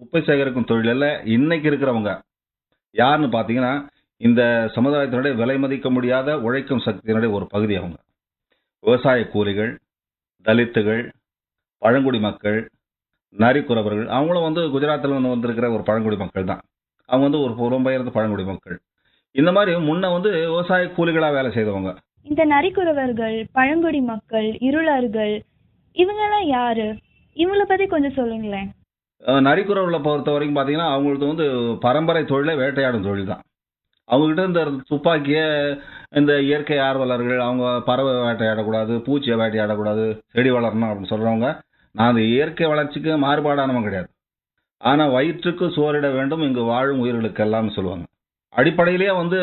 குப்பை சேகரிக்கும் தொழிலில் இன்னைக்கு இருக்கிறவங்க யாருன்னு பார்த்தீங்கன்னா இந்த சமுதாயத்தினுடைய விலை மதிக்க முடியாத உழைக்கும் சக்தியினுடைய ஒரு பகுதி அவங்க விவசாய கூலிகள் தலித்துகள் பழங்குடி மக்கள் நரிக்குறவர்கள் அவங்களும் வந்து குஜராத்தில் வந்து வந்திருக்கிற ஒரு பழங்குடி மக்கள் தான் அவங்க வந்து ஒரு புலம்பெயர்ந்த பழங்குடி மக்கள் இந்த மாதிரி முன்ன வந்து விவசாய கூலிகளாக வேலை செய்தவங்க இந்த நரிக்குறவர்கள் பழங்குடி மக்கள் இருளர்கள் இவங்கெல்லாம் யாரு இவங்கள பத்தி கொஞ்சம் சொல்லுங்களேன் அஹ் நரிக்குறவர்களை பொறுத்த வரைக்கும் பார்த்தீங்கன்னா அவங்களுக்கு வந்து பரம்பரை தொழிலே வேட்டையாடும் தொழில் தான் அவங்ககிட்ட இந்த துப்பாக்கிய இந்த இயற்கை ஆர்வலர்கள் அவங்க பறவை வேட்டையாடக்கூடாது பூச்சியை வேட்டையாடக்கூடாது செடி வளரணும் அப்படின்னு சொல்றவங்க நான் அந்த இயற்கை வளர்ச்சிக்கு மாறுபாடானவன் கிடையாது ஆனால் வயிற்றுக்கு சோறிட வேண்டும் இங்கு வாழும் உயிர்களுக்கெல்லாம் சொல்லுவாங்க அடிப்படையிலேயே வந்து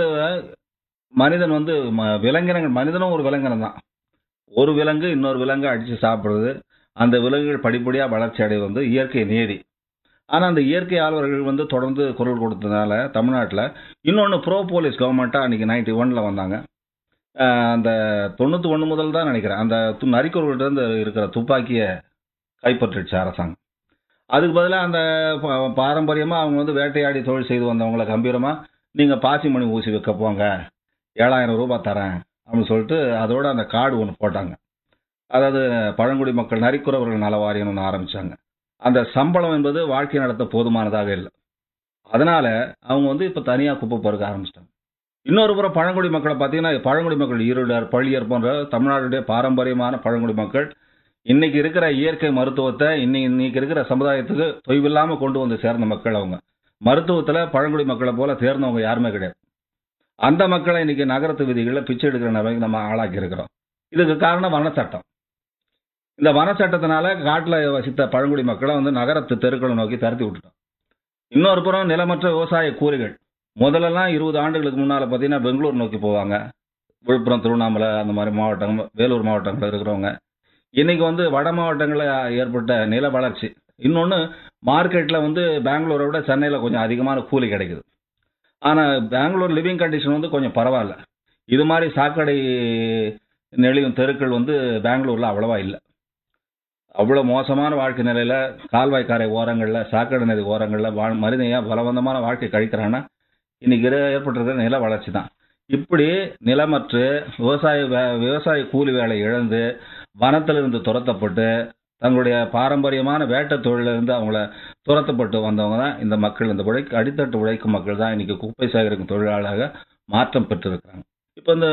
மனிதன் வந்து ம- விலங்கினங்கள் மனிதனும் ஒரு விலங்கினம் தான் ஒரு விலங்கு இன்னொரு விலங்கை அடித்து சாப்பிட்றது அந்த விலங்குகள் படிப்படியாக வளர்ச்சி அடைவது வந்து இயற்கை நியதி ஆனால் அந்த இயற்கை ஆர்வலர்கள் வந்து தொடர்ந்து குரல் கொடுத்ததுனால தமிழ்நாட்டில் இன்னொன்று ப்ரோ போலீஸ் கவர்மெண்ட்டாக அன்றைக்கி நைன்டி ஒனில் வந்தாங்க ஆஹ் அந்த தொண்ணூற்றி ஒன்று முதல் தான் நினைக்கிறேன் அந்த து- நரிக்குறவர்கள்ட்ட இருந்து இருக்கிற துப்பாக்கியை கைப்பற்றிடுச்சு அரசாங்கம் அதுக்கு பதிலாக அந்த பா- பாரம்பரியமா அவங்க வந்து வேட்டையாடி தொழில் செய்து வந்தவங்களை கம்பீரமாக நீங்கள் பாசிமணி ஊசி வைக்க போங்க ஏழாயிரம் ரூபாய் தரேன் அப்படின்னு சொல்லிட்டு அதோட அந்த கார்டு ஒன்று போட்டாங்க அதாவது பழங்குடி மக்கள் நரிக்குறவர்கள் நல வாரியம்னு ஒன்று ஆரம்பிச்சாங்க அந்த சம்பளம் என்பது வாழ்க்கை நடத்த போதுமானதாக இல்லை அதனால அவங்க வந்து இப்போ தனியாக குப்பை பொறுக்க ஆரம்பிச்சிட்டாங்க இன்னொரு புறம் பழங்குடி மக்களை பார்த்தீங்கன்னா பழங்குடி மக்கள் ஈரோடர் பள்ளியர் போன்ற தமிழ்நாடுடைய பாரம்பரியமான பழங்குடி மக்கள் இன்னைக்கு இருக்கிற இயற்கை மருத்துவத்தை இன்னைக்கு இன்னைக்கு இருக்கிற சமுதாயத்துக்கு தொய்வில்லாமல் கொண்டு வந்து சேர்ந்த மக்கள் அவங்க மருத்துவத்தில் பழங்குடி மக்களை போல தேர்ந்தவங்க யாருமே கிடையாது அந்த மக்களை இன்னைக்கு நகரத்து விதிகளில் பிச்சை எடுக்கிற நிலைமைக்கு நம்ம ஆளாக்கி இருக்கிறோம் இதுக்கு காரணம் வனச்சட்டம் இந்த வனச்சட்டத்தினால காட்டில் வசித்த பழங்குடி மக்களை வந்து நகரத்து தெருக்களை நோக்கி தரத்தி விட்டுட்டோம் இன்னொரு புறம் நிலமற்ற விவசாய கூலிகள் முதல்லலாம் இருபது ஆண்டுகளுக்கு முன்னால் பார்த்தீங்கன்னா பெங்களூர் நோக்கி போவாங்க விழுப்புரம் திருவண்ணாமலை அந்த மாதிரி மாவட்டம் வேலூர் மாவட்டங்களில் இருக்கிறவங்க இன்னைக்கு வந்து வட மாவட்டங்களில் ஏற்பட்ட நில வளர்ச்சி இன்னொன்று மார்க்கெட்டில் வந்து பெங்களூரை விட சென்னையில் கொஞ்சம் அதிகமான கூலி கிடைக்குது ஆனால் பெங்களூர் லிவிங் கண்டிஷன் வந்து கொஞ்சம் பரவாயில்ல இது மாதிரி சாக்கடை நெளியும் தெருக்கள் வந்து பெங்களூரில் அவ்வளவா இல்லை அவ்வளோ மோசமான வாழ்க்கை நிலையில் கால்வாய்க்காரை ஓரங்களில் சாக்கடை நதி ஓரங்களில் வாழ் மனிதன் பலவந்தமான வாழ்க்கை கழிக்கிறான்னா இன்னைக்கு இரு- ஏற்பட்டிருக்கிற நில வளர்ச்சி தான் இப்படி நிலமற்று விவசாய வே- விவசாய கூலி வேலை இழந்து வனத்திலிருந்து துரத்தப்பட்டு தங்களுடைய பாரம்பரியமான வேட்டை தொழிலிருந்து அவங்கள துரத்தப்பட்டு வந்தவங்க தான் இந்த மக்கள் இந்த உழைக்க அடித்தட்டு உழைக்கும் மக்கள் தான் இன்னைக்கு குப்பை சேகரிக்கும் தொழிலாளராக மாற்றம் பெற்றிருக்கிறாங்க இப்போ இந்த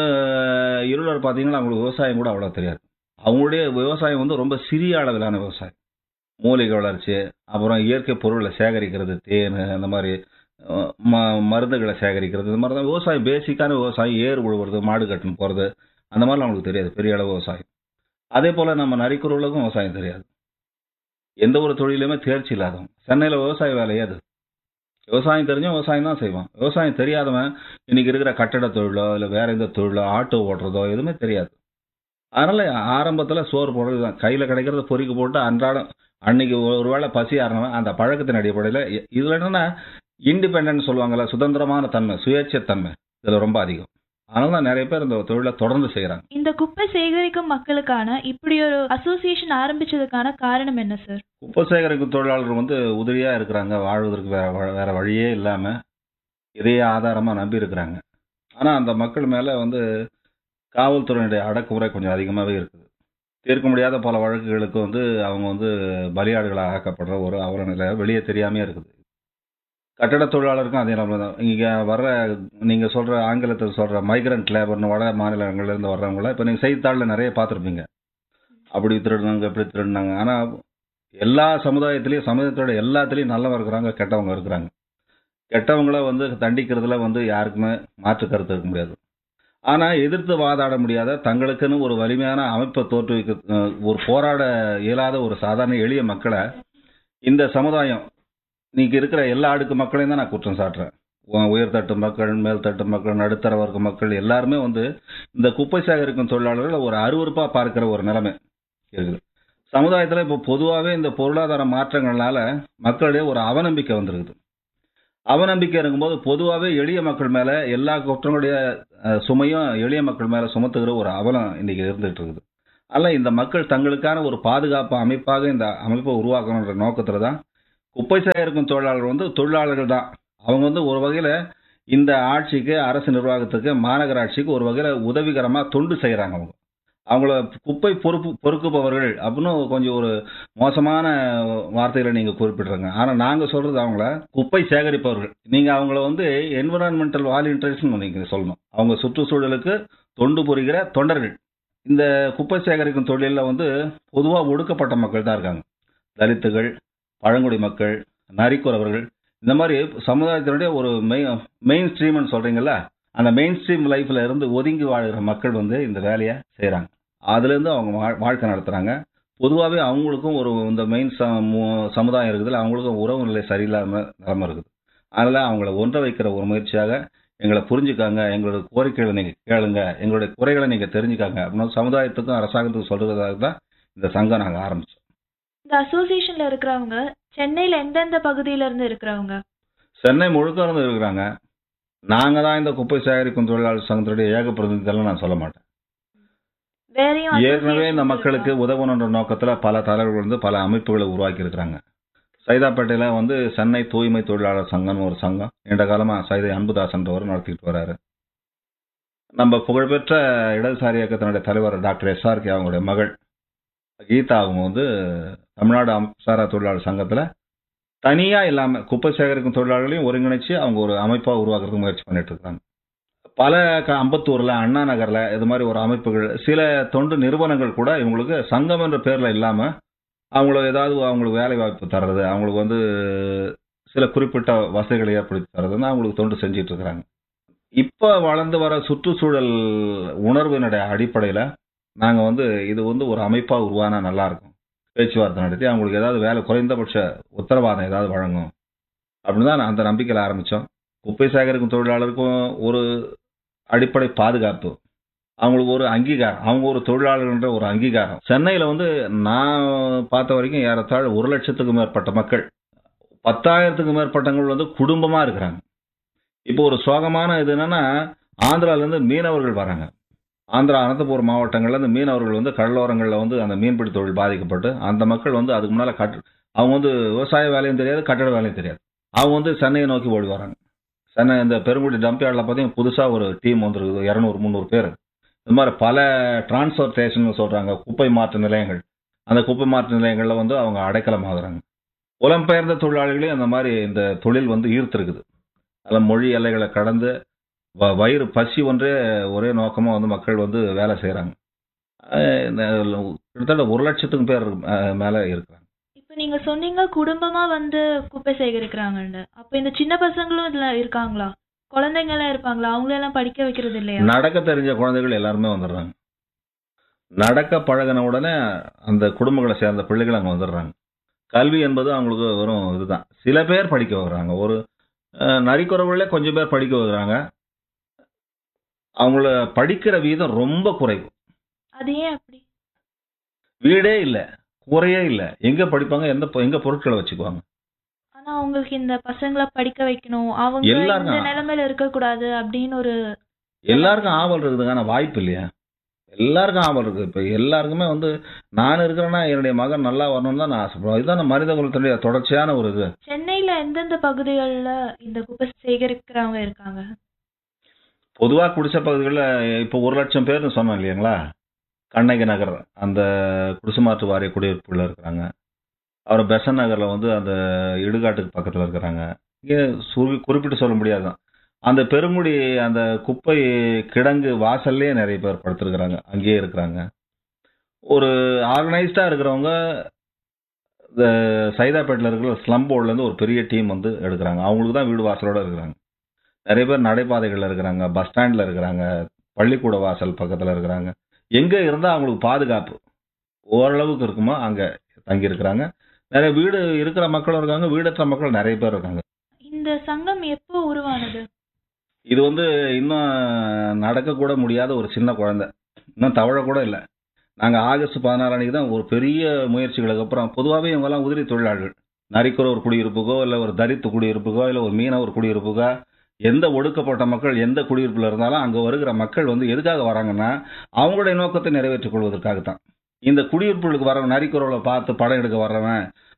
இருளர் பார்த்தீங்கன்னா அவங்களுக்கு விவசாயம் கூட அவ்வளோ தெரியாது அவங்களுடைய விவசாயம் வந்து ரொம்ப சிறிய அளவிலான விவசாயம் மூலிகை வளர்ச்சி அப்புறம் இயற்கை பொருளை சேகரிக்கிறது தேன் அந்த மாதிரி அஹ், ம மருந்துகளை சேகரிக்கிறது இந்த மாதிரி தான் விவசாயம் பேசிக்கான விவசாயம் ஏர் உழுவுறது மாடு கட்டுன்னு போகிறது அந்த மாதிரிலாம் அவங்களுக்கு தெரியாது பெரிய அளவு விவசாயம் அதே போல் நம்ம நரிக்குறவர்களுக்கும் விவசாயம் தெரியாது எந்த ஒரு தொழிலுமே தேர்ச்சி இல்லாதவங்க சென்னையில் விவசாய வேலை ஏது விவசாயம் தெரிஞ்சும் விவசாயம் தான் செய்வான் விவசாயம் தெரியாதவன் இன்னைக்கு இருக்கிற கட்டட தொழிலோ இல்லை வேற எந்த தொழிலோ ஆட்டோ ஓட்டுறதோ எதுவுமே தெரியாது அதனால ஆரம்பத்தில் சோறு போடுறது தான் கையில் கிடைக்கிறத பொறிக்கு போட்டு அன்றாடம் அன்னைக்கு ஒருவேளை பசி ஆறவன் அந்த பழக்கத்தின் அடிப்படையில் இ- இதுல என்னன்னா இண்டிபெண்டன்ட் சொல்லுவாங்கல்ல சுதந்திரமான தன்மை சுயேட்சை தன்மை இதில் ரொம்ப அதிகம் அதனால தான் நிறைய பேர் இந்த தொழிலை தொடர்ந்து செய்கிறாங்க இந்த குப்பை சேகரிக்கும் மக்களுக்கான இப்படி ஒரு அசோசியேஷன் ஆரம்பிச்சதுக்கான காரணம் என்ன சார் குப்பை சேகரிக்கும் தொழிலாளர்கள் வந்து உதவியாக இருக்கிறாங்க வாழ்வதற்கு வேற வ- வேற வழியே இல்லாமல் இதையே ஆதாரமாக நம்பி இருக்கிறாங்க ஆனால் அந்த மக்கள் மேலே வந்து காவல்துறையினுடைய அடக்குமுறை கொஞ்சம் அதிகமாகவே இருக்குது தீர்க்க முடியாத பல வழக்குகளுக்கு வந்து அவங்க வந்து பலியாடுகளாக ஆக்கப்படுற ஒரு அவல நிலை வெளியே தெரியாமே இருக்குது கட்டட தொழிலாளருக்கும் அதே நம்ம தான் இங்கே வர்ற நீங்கள் சொல்கிற ஆங்கிலத்தில் சொல்கிற மைக்ரண்ட் லேபர்னு வட மாநிலங்கள்லேருந்து வர்றவங்கள இப்போ நீங்கள் செய்தித்தாளில் நிறைய பார்த்துருப்பீங்க அப்படி திருடினாங்க இப்படி திருடினாங்க ஆனால் எல்லா சமுதாயத்திலையும் சமுதாயத்தோட எல்லாத்துலேயும் நல்லவங்க இருக்கிறாங்க கெட்டவங்க இருக்கிறாங்க கெட்டவங்கள வந்து தண்டிக்கிறதுல வந்து யாருக்குமே மாற்று கருத்து இருக்க முடியாது ஆனால் எதிர்த்து வாதாட முடியாத தங்களுக்குன்னு ஒரு வலிமையான அமைப்பை தோற்றுவிக்க அஹ், ஒரு போராட இயலாத ஒரு சாதாரண எளிய மக்களை இந்த சமுதாயம் இன்னைக்கு இருக்கிற எல்லா அடுக்கு மக்களையும் தான் நான் குற்றம் சாட்டுறேன் உ- உயர்தட்டு மக்கள் மேல்தட்டு மக்கள் நடுத்தர வர்க்க மக்கள் எல்லாருமே வந்து இந்த குப்பை சேகரிக்கும் தொழிலாளர்கள் ஒரு அருவருப்பாக பார்க்கிற ஒரு நிலைமை இருக்குது சமுதாயத்தில் இப்போ பொதுவாகவே இந்த பொருளாதார மாற்றங்கள்னால மக்களிடையே ஒரு அவநம்பிக்கை வந்திருக்குது அவநம்பிக்கை இருக்கும்போது பொதுவாகவே எளிய மக்கள் மேலே எல்லா குற்றங்களுடைய அஹ், சுமையும் எளிய மக்கள் மேலே சுமத்துகிற ஒரு அவலம் இன்னைக்கு இருந்துகிட்டு இருக்குது அதனால் இந்த மக்கள் தங்களுக்கான ஒரு பாதுகாப்பு அமைப்பாக இந்த அமைப்பை உருவாக்கணுன்ற நோக்கத்தில் தான் குப்பை சேகரிக்கும் தொழிலாளர்கள் வந்து தொழிலாளர்கள் தான் அவங்க வந்து ஒரு வகையில இந்த ஆட்சிக்கு அரசு நிர்வாகத்துக்கு மாநகராட்சிக்கு ஒரு வகையில உதவிகரமா தொண்டு செய்யறாங்க அவங்க அவங்கள குப்பை பொறுப்பு பொறுக்குபவர்கள் அப்படின்னு கொஞ்சம் ஒரு மோசமான வார்த்தைகளை நீங்க குறிப்பிடுறாங்க ஆனா நாங்க சொல்றது அவங்கள குப்பை சேகரிப்பவர்கள் நீங்க அவங்கள வந்து என்விரான்மெண்டல் வாலண்டியர்ஸ் நீங்க சொல்லணும் அவங்க சுற்றுச்சூழலுக்கு தொண்டு புரிகிற தொண்டர்கள் இந்த குப்பை சேகரிக்கும் தொழிலில் வந்து பொதுவாக ஒடுக்கப்பட்ட மக்கள் தான் இருக்காங்க தலித்துகள் பழங்குடி மக்கள் நரிக்குறவர்கள் இந்த மாதிரி சமுதாயத்தினுடைய ஒரு மெயின் மெயின் ஸ்ட்ரீம்னு சொல்றீங்கல்ல அந்த மெயின் ஸ்ட்ரீம் லைஃப்ல இருந்து ஒதுங்கி வாழ்கிற மக்கள் வந்து இந்த வேலையை செய்கிறாங்க அதுலேருந்து அவங்க வாழ்- வாழ்க்கை நடத்துகிறாங்க பொதுவாகவே அவங்களுக்கும் ஒரு இந்த மெயின் சமுதாயம் இருக்குதுல்ல அவங்களுக்கும் உறவு நிலை சரியில்லாம நிலைமை இருக்குது அதனால் அவங்கள ஒன்ற வைக்கிற ஒரு முயற்சியாக எங்களை புரிஞ்சுக்காங்க எங்களோட கோரிக்கைகளை நீங்கள் கேளுங்க எங்களுடைய குறைகளை நீங்கள் தெரிஞ்சுக்காங்க அப்படின்னு சமுதாயத்துக்கும் அரசாங்கத்துக்கும் சொல்றதுக்காக தான் இந்த சங்கம் நாங்கள் ஆரம்பிச்சோம் இந்த அசோசியேஷன்ல இருக்கிறவங்க சென்னையில எந்தெந்த பகுதியில இருந்து இருக்கிறவங்க சென்னை முழுக்க இருந்து இருக்கிறாங்க நாங்கள் தான் இந்த குப்பை சேகரிக்கும் தொழிலாளர் சங்கத்துடைய ஏக பிரதிநிதிகள் நான் சொல்ல மாட்டேன் வேறையும் ஏற்கனவே இந்த associations மக்களுக்கு இருக்கா? உதவணுன்ற நோக்கத்தில் பல தலைவர்கள் வந்து பல அமைப்புகளை உருவாக்கி இருக்கிறாங்க சைதாப்பேட்டையில வந்து சென்னை தூய்மை தொழிலாளர் சங்கம்னு ஒரு சங்கம் நீண்ட காலமா சைதை அன்புதாசன்றவர் நடத்திட்டு வராரு நம்ம புகழ்பெற்ற இடதுசாரி இயக்கத்தினுடைய தலைவர் டாக்டர் எஸ்ஆர்கே அவங்களுடைய மகள் கீதா அவங்க வந்து தமிழ்நாடு அம்சாரா தொழிலாளர் சங்கத்துல தனியா இல்லாம குப்பை சேகரிக்கும் தொழிலாளர்களையும் ஒருங்கிணைச்சு அவங்க ஒரு அமைப்பா உருவாக்குறதுக்கு முயற்சி பண்ணிட்டு இருக்காங்க பல க- அம்பத்தூர்ல அண்ணா நகர்ல இது மாதிரி ஒரு அமைப்புகள் சில தொண்டு நிறுவனங்கள் கூட இவங்களுக்கு சங்கம் என்ற பேர்ல இல்லாம அவங்களுக்கு ஏதாவது அவங்களுக்கு வேலை வாய்ப்பு தர்றது அவங்களுக்கு வந்து சில குறிப்பிட்ட வசதிகளை ஏற்படுத்தி தர்றதுன்னு அவங்களுக்கு தொண்டு செஞ்சிட்டு இருக்கிறாங்க இப்ப வளர்ந்து வர சுற்றுச்சூழல் உணர்வினுடைய அடிப்படையில நாங்க வந்து இது வந்து ஒரு அமைப்பா உருவானா நல்லா இருக்கும் பேச்சுவார்த்தை நடத்தி அவங்களுக்கு ஏதாவது வேலை குறைந்தபட்ச உத்தரவாதம் ஏதாவது வழங்கும் அப்படின்னு தான் அந்த நம்பிக்கையில் ஆரம்பிச்சோம் குப்பை சேகரிக்கும் தொழிலாளருக்கும் ஒரு அடிப்படை பாதுகாப்பு அவங்களுக்கு ஒரு அங்கீகாரம் அவங்க ஒரு தொழிலாளர்ன்ற ஒரு அங்கீகாரம் சென்னையில் வந்து நான் பார்த்த வரைக்கும் ஏறத்தாழ ஒரு லட்சத்துக்கும் மேற்பட்ட மக்கள் பத்தாயிரத்துக்கும் மேற்பட்டவங்க வந்து குடும்பமா இருக்கிறாங்க இப்போ ஒரு சோகமான இது என்னன்னா ஆந்திரால இருந்து மீனவர்கள் வராங்க ஆந்திரா அனந்தபுரம் மாவட்டங்கள்ல இருந்து மீனவர்கள் வந்து கடலோரங்களில் வந்து அந்த மீன்பிடி தொழில் பாதிக்கப்பட்டு அந்த மக்கள் வந்து அதுக்கு முன்னால கட் அவங்க வந்து விவசாய வேலையும் தெரியாது கட்டட வேலையும் தெரியாது அவங்க வந்து சென்னையை நோக்கி ஓடி வராங்க சென்னை இந்த பெருங்குடி டம்ப்யார்டில் பார்த்தீங்கன்னா புதுசாக ஒரு டீம் வந்துருக்குது இரநூறு முந்நூறு பேர் இது மாதிரி பல டிரான்ஸ்பர் ஸ்டேஷன் சொல்கிறாங்க குப்பை மாற்று நிலையங்கள் அந்த குப்பை மாற்று நிலையங்களில் வந்து அவங்க அடைக்கலம் ஆகுறாங்க புலம்பெயர்ந்த தொழிலாளிகளையும் அந்த மாதிரி இந்த தொழில் வந்து ஈர்த்திருக்குது அதில் மொழி எல்லைகளை கடந்து வ- வயிறு பசி ஒன்றே ஒரே நோக்கமாக வந்து மக்கள் வந்து வேலை செய்கிறாங்க கிட்டத்தட்ட ஒரு லட்சத்துக்கும் பேர் அஹ், மேலே இருக்கிறாங்க இப்ப நீங்க சொன்னீங்க குடும்பமா வந்து குப்பை சேகரிக்கிறாங்கன்னு அப்ப இந்த சின்ன பசங்களும் இதுல இருக்காங்களா குழந்தைங்க எல்லாம் இருப்பாங்களா அவங்கள எல்லாம் படிக்க வைக்கிறது இல்லையா நடக்க தெரிஞ்ச குழந்தைகள் எல்லாருமே வந்துடுறாங்க நடக்க பழகின உடனே அந்த குடும்பங்களை சேர்ந்த பிள்ளைகள் அங்கே வந்துடுறாங்க கல்வி என்பது அவங்களுக்கு வெறும் இதுதான் சில பேர் படிக்க வைக்கிறாங்க ஒரு அஹ், நரிக்குறவுகளே கொஞ்சம் பேர் படிக்க வைக்கிறாங்க அவங்கள படிக்கிற வீதம் ரொம்ப குறைவு அது ஏன் அப்படி வீடே இல்லை குறையே இல்லை எங்க படிப்பாங்க எந்த பொ- எங்க பொருட்களை வச்சுக்குவாங்க ஆனா அவங்களுக்கு இந்த பசங்களை படிக்க வைக்கணும் அவங்க எல்லாருக்கும் இந்த நிலைமையில இருக்க கூடாது அப்படின்னு ஒரு எல்லாருக்கும் ஆவல் இருக்குதுங்க ஆனா வாய்ப்பு இல்லையா எல்லாருக்கும் ஆவல் இருக்கு இப்ப எல்லாருக்குமே வந்து நான் இருக்கிறேன்னா என்னுடைய மகன் நல்லா வரணும்னு தான் நான் ஆசைப்படுவேன் இதுதான் மனித குலத்தினுடைய தொடர்ச்சியான ஒரு இது சென்னையில எந்தெந்த பகுதிகள்ல இந்த குப்பை சேகரிக்கிறவங்க இருக்காங்க பொதுவா குடிசை பகுதிகளில் இப்போ ஒரு லட்சம் பேர்னு சொன்னோம் இல்லைங்களா கண்ணகி நகர் அந்த குடிசுமாற்று வாரிய குடியிருப்புல இருக்கிறாங்க அப்புறம் பெசன் நகர்ல வந்து அந்த இடுகாட்டுக்கு பக்கத்துல இருக்கிறாங்க இங்கே சுரு குறிப்பிட்டு சொல்ல முடியாதுதான் அந்த பெருங்குடி அந்த குப்பை கிடங்கு வாசல்லே நிறைய பேர் படுத்திருக்கிறாங்க அங்கேயே இருக்கிறாங்க ஒரு ஆர்கனைஸ்டா இருக்கிறவங்க இந்த சைதாப்பேட்டில் இருக்கிற ஸ்லம் இருந்து ஒரு பெரிய டீம் வந்து எடுக்கிறாங்க அவங்களுக்கு தான் வீடு வாசலோட இருக்கிறாங்க நிறைய பேர் நடைபாதைகள்ல இருக்கிறாங்க பஸ் ஸ்டாண்ட்ல இருக்கிறாங்க பள்ளிக்கூட வாசல் பக்கத்துல இருக்கிறாங்க எங்க இருந்தா அவங்களுக்கு பாதுகாப்பு ஓரளவுக்கு இருக்குமோ அங்க தங்கி இருக்கிறாங்க நிறைய வீடு இருக்கிற மக்களும் இருக்காங்க வீடற்ற மக்கள் நிறைய பேர் இருக்காங்க இந்த சங்கம் எப்போ உருவானது இது வந்து இன்னும் நடக்க கூட முடியாத ஒரு சின்ன குழந்தை இன்னும் தவழ கூட இல்லை நாங்க ஆகஸ்ட் பதினாறு அன்னைக்கு தான் ஒரு பெரிய முயற்சிகளுக்கு அப்புறம் பொதுவாகவே இவங்கெல்லாம் உதிரி தொழிலாளர்கள் நரிக்குற ஒரு குடியிருப்புக்கோ இல்லை ஒரு தரித்து குடியிருப்புக்கோ இல்லை ஒரு மீனவர் குடியிருப்புக்கோ எந்த ஒடுக்கப்பட்ட மக்கள் எந்த குடியிருப்புல இருந்தாலும் அங்க வருகிற மக்கள் வந்து எதுக்காக வராங்கன்னா அவங்களுடைய நோக்கத்தை நிறைவேற்றிக் கொள்வதற்காகத்தான் இந்த குடியிருப்புகளுக்கு வர நரிக்குறவளை பார்த்து படம் எடுக்க வர்றவன்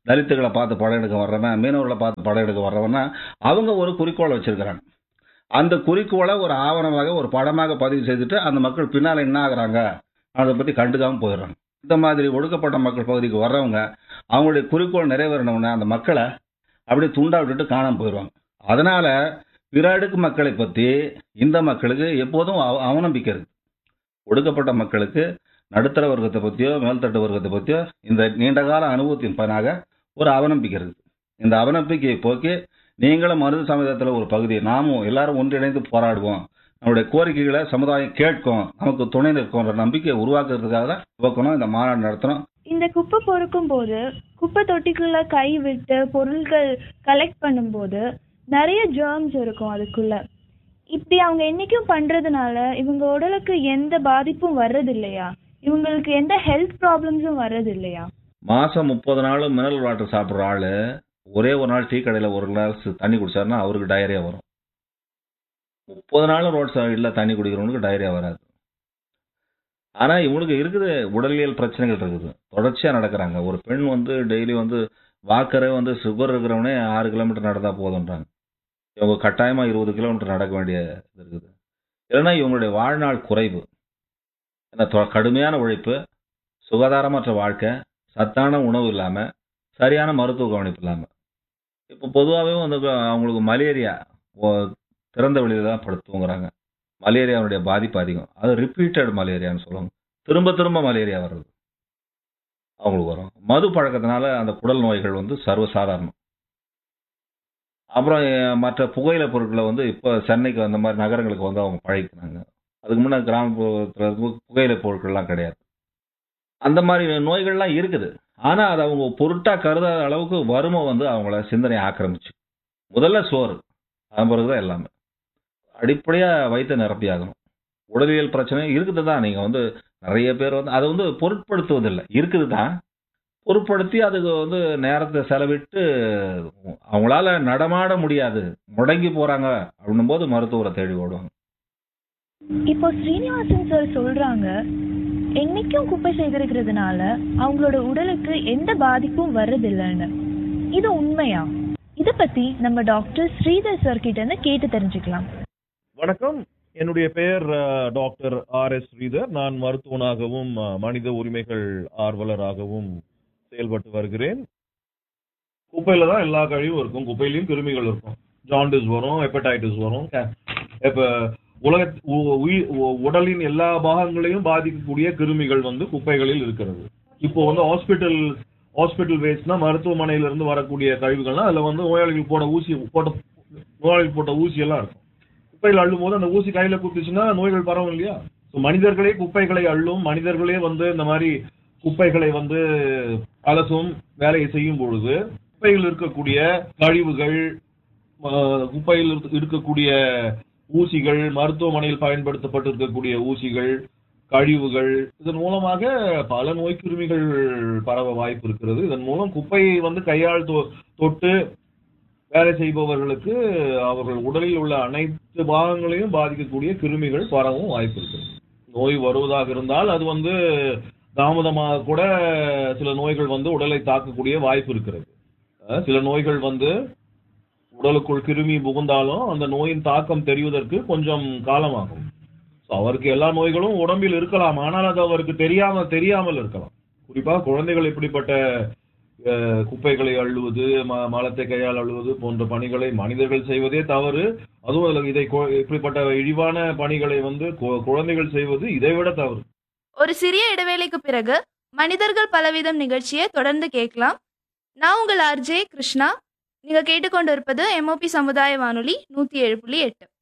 தலித்துகளை பார்த்து படம் எடுக்க வர்றவன் மீனவர்களை பார்த்து படம் எடுக்க வர்றவன்னா அவங்க ஒரு குறிக்கோளை வச்சிருக்கிறாங்க அந்த குறிக்கோளை ஒரு ஆவணமாக ஒரு படமாக பதிவு செய்துட்டு அந்த மக்கள் பின்னால் என்ன ஆகுறாங்க அதை பற்றி கண்டுக்காம போயிடுறாங்க இந்த மாதிரி ஒடுக்கப்பட்ட மக்கள் பகுதிக்கு வர்றவங்க அவங்களுடைய குறிக்கோள் நிறைவேறணும்னா அந்த மக்களை அப்படியே துண்டா விட்டுட்டு காணாம போயிடுவாங்க அதனால பிற அடுக்கு மக்களை பற்றி இந்த மக்களுக்கு எப்போதும் அவ- அவநம்பிக்கை இருக்கு ஒடுக்கப்பட்ட மக்களுக்கு நடுத்தர வர்க்கத்தை பற்றியோ மேல்தட்டு வர்க்கத்தை பற்றியோ இந்த நீண்டகால அனுபவத்தின் பயனாக ஒரு அவநம்பிக்கை இருக்குது இந்த அவநம்பிக்கையை போக்கி நீங்களும் மருது சமுதாயத்தில் ஒரு பகுதி நாமும் எல்லாரும் ஒன்றிணைந்து போராடுவோம் நம்முடைய கோரிக்கைகளை சமுதாயம் கேட்கும் நமக்கு துணை நிற்கும்ன்ற நம்பிக்கையை உருவாக்குறதுக்காக தான் துவக்கணும் இந்த மாநாடு நடத்தணும் இந்த குப்பை பொறுக்கும் போது குப்பை தொட்டிக்குள்ள கை விட்டு பொருட்கள் கலெக்ட் பண்ணும்போது நிறைய ஜெர்ம்ஸ் இருக்கும் அதுக்குள்ள இப்படி அவங்க என்னைக்கும் பண்றதுனால இவங்க உடலுக்கு எந்த பாதிப்பும் வர்றது இல்லையா இவங்களுக்கு எந்த ஹெல்த் ப்ராப்ளம்ஸும் வர்றது இல்லையா மாசம் முப்பது நாளும் மினரல் வாட்டர் சாப்பிட்ற ஆளு ஒரே ஒரு நாள் டீ கடையில் ஒரு கிளாஸ் தண்ணி குடிச்சாருன்னா அவருக்கு டயரியா வரும் முப்பது நாளும் ரோட் சைடில் தண்ணி குடிக்கிறவனுக்கு டயரியா வராது ஆனா இவனுக்கு இருக்குது உடலியல் பிரச்சனைகள் இருக்குது தொடர்ச்சியா நடக்கிறாங்க ஒரு பெண் வந்து டெய்லி வந்து வாக்கரே வந்து சுகர் இருக்கிறவனே ஆறு கிலோமீட்டர் நடந்தா போதுன்றாங்க இவங்க கட்டாயமா இருபது கிலோமீட்டர் நடக்க வேண்டிய இது இருக்குது இல்லைன்னா இவங்களுடைய வாழ்நாள் குறைவு ஏன்னா தொ- கடுமையான உழைப்பு சுகாதாரமற்ற வாழ்க்கை சத்தான உணவு இல்லாம சரியான மருத்துவ கவனிப்பு இல்லாம இப்போ பொதுவாகவே வந்து அவங்களுக்கு மலேரியா ஓ- திறந்த வெளியில தான் படுத்து தூங்குறாங்க மலேரியாவுடைய பாதிப்பு அதிகம் அது ரிப்பீட்டட் மலேரியான்னு சொல்லுவாங்க திரும்ப திரும்ப மலேரியா வர்றது அவங்களுக்கு வரும் மது பழக்கத்தினால அந்த குடல் நோய்கள் வந்து சர்வசாதாரணம் அப்புறம் அஹ், மற்ற புகையிலை பொருட்களை வந்து இப்போ சென்னைக்கு அந்த மாதிரி நகரங்களுக்கு வந்து அவங்க பழகிக்கிறாங்க அதுக்கு முன்னே கிராமப்புறத்தில் இருக்கும் புகையிலை பொருட்கள்லாம் கிடையாது அந்த மாதிரி நோய்கள்லாம் இருக்குது ஆனா அது அவங்க பொருட்டா கருதாத அளவுக்கு வறுமை வந்து அவங்கள சிந்தனை ஆக்கிரமிச்சு முதல்ல சோறு அதன் பிறகுதான் எல்லாமே அடிப்படையா வயிற்று நிரப்பி ஆகணும் உடலியல் பிரச்சனை இருக்குது தான் நீங்க வந்து நிறைய பேர் வந்து அதை வந்து பொருட்படுத்துவதில்லை இருக்குது தான் பொருட்படுத்தி அதுக்கு வந்து நேரத்தை செலவிட்டு அவங்களால நடமாட முடியாது முடங்கி போறாங்க அப்படின்னும் போது மருத்துவரை தேடி ஓடுவாங்க இப்போ ஸ்ரீனிவாசன் சார் சொல்றாங்க என்னைக்கும் குப்பை சேகரிக்கிறதுனால அவங்களோட உடலுக்கு எந்த பாதிப்பும் வர்றதில்லைன்னு இது உண்மையா இத பத்தி நம்ம டாக்டர் ஸ்ரீதர் சார் கிட்ட இருந்து கேட்டு தெரிஞ்சுக்கலாம் வணக்கம் என்னுடைய பெயர் அஹ், டாக்டர் ஆர் எஸ் ஸ்ரீதர் நான் மருத்துவனாகவும் அஹ், மனித உரிமைகள் ஆர்வலராகவும் செயல்பட்டு வருகிறேன் குப்பையில தான் எல்லா கழிவும் இருக்கும் குப்பையிலயும் கிருமிகள் இருக்கும் ஜாண்டிஸ் வரும் ஹெப்படைட்டிஸ் வரும் ca- இப்ப உலக உ- உயி- உ- உடலின் எல்லா பாகங்களையும் பாதிக்கக்கூடிய கிருமிகள் வந்து குப்பைகளில் இருக்கிறது இப்போ வந்து ஹாஸ்பிட்டல் ஹாஸ்பிட்டல் வேஸ்ட்னா மருத்துவமனையில இருந்து வரக்கூடிய கழிவுகள்னா அதுல வந்து நோயாளிகள் போட ஊசி போட்ட நோயாளிகள் போட்ட ஊசி எல்லாம் இருக்கும் குப்பைகள் அள்ளும் போது அந்த ஊசி கையில குத்துச்சுன்னா நோய்கள் பரவும் இல்லையா So, மனிதர்களே குப்பைகளை அள்ளும் மனிதர்களே வந்து இந்த மாதிரி குப்பைகளை வந்து அலசும் வேலையை செய்யும் பொழுது குப்பையில் இருக்கக்கூடிய கழிவுகள் ஆஹ், குப்பையில் இருக்க- இருக்கக்கூடிய ஊசிகள் மருத்துவமனையில் பயன்படுத்தப்பட்டிருக்கக்கூடிய ஊசிகள் கழிவுகள் இதன் மூலமாக பல நோய் கிருமிகள் பரவ வாய்ப்பு இருக்கிறது இதன் மூலம் குப்பையை வந்து கையால் தொ- தொட்டு வேலை செய்பவர்களுக்கு அவர்கள் உடலில் உள்ள அனைத்து பாகங்களையும் பாதிக்கக்கூடிய கிருமிகள் பரவும் வாய்ப்பு இருக்கிறது நோய் வருவதாக இருந்தால் அது வந்து தாமதமாக கூட சில நோய்கள் வந்து உடலை தாக்கக்கூடிய வாய்ப்பு இருக்கிறது அஹ் சில நோய்கள் வந்து உடலுக்குள் கிருமி புகுந்தாலும் அந்த நோயின் தாக்கம் தெரிவதற்கு கொஞ்சம் காலமாகும் So, அவருக்கு எல்லா நோய்களும் உடம்பில் இருக்கலாம் ஆனால் அது அவருக்கு தெரியாம தெரியாமல் இருக்கலாம் குறிப்பா குழந்தைகள் இப்படிப்பட்ட அஹ், குப்பைகளை அள்ளுவது ம- மலத்தை கையால் அள்ளுவது போன்ற பணிகளை மனிதர்கள் செய்வதே தவறு அதுவும் அதுல இதை கு- இப்படிப்பட்ட இழிவான பணிகளை வந்து கு- குழந்தைகள் செய்வது இதைவிட தவறு ஒரு சிறிய இடைவேளைக்கு பிறகு மனிதர்கள் பலவிதம் நிகழ்ச்சியை தொடர்ந்து கேட்கலாம் நான் உங்கள் ஆர்ஜே கிருஷ்ணா நீங்க கேட்டுக்கொண்டிருப்பது எம்ஓபி சமுதாய வானொலி நூத்தி ஏழு புள்ளி எட்டு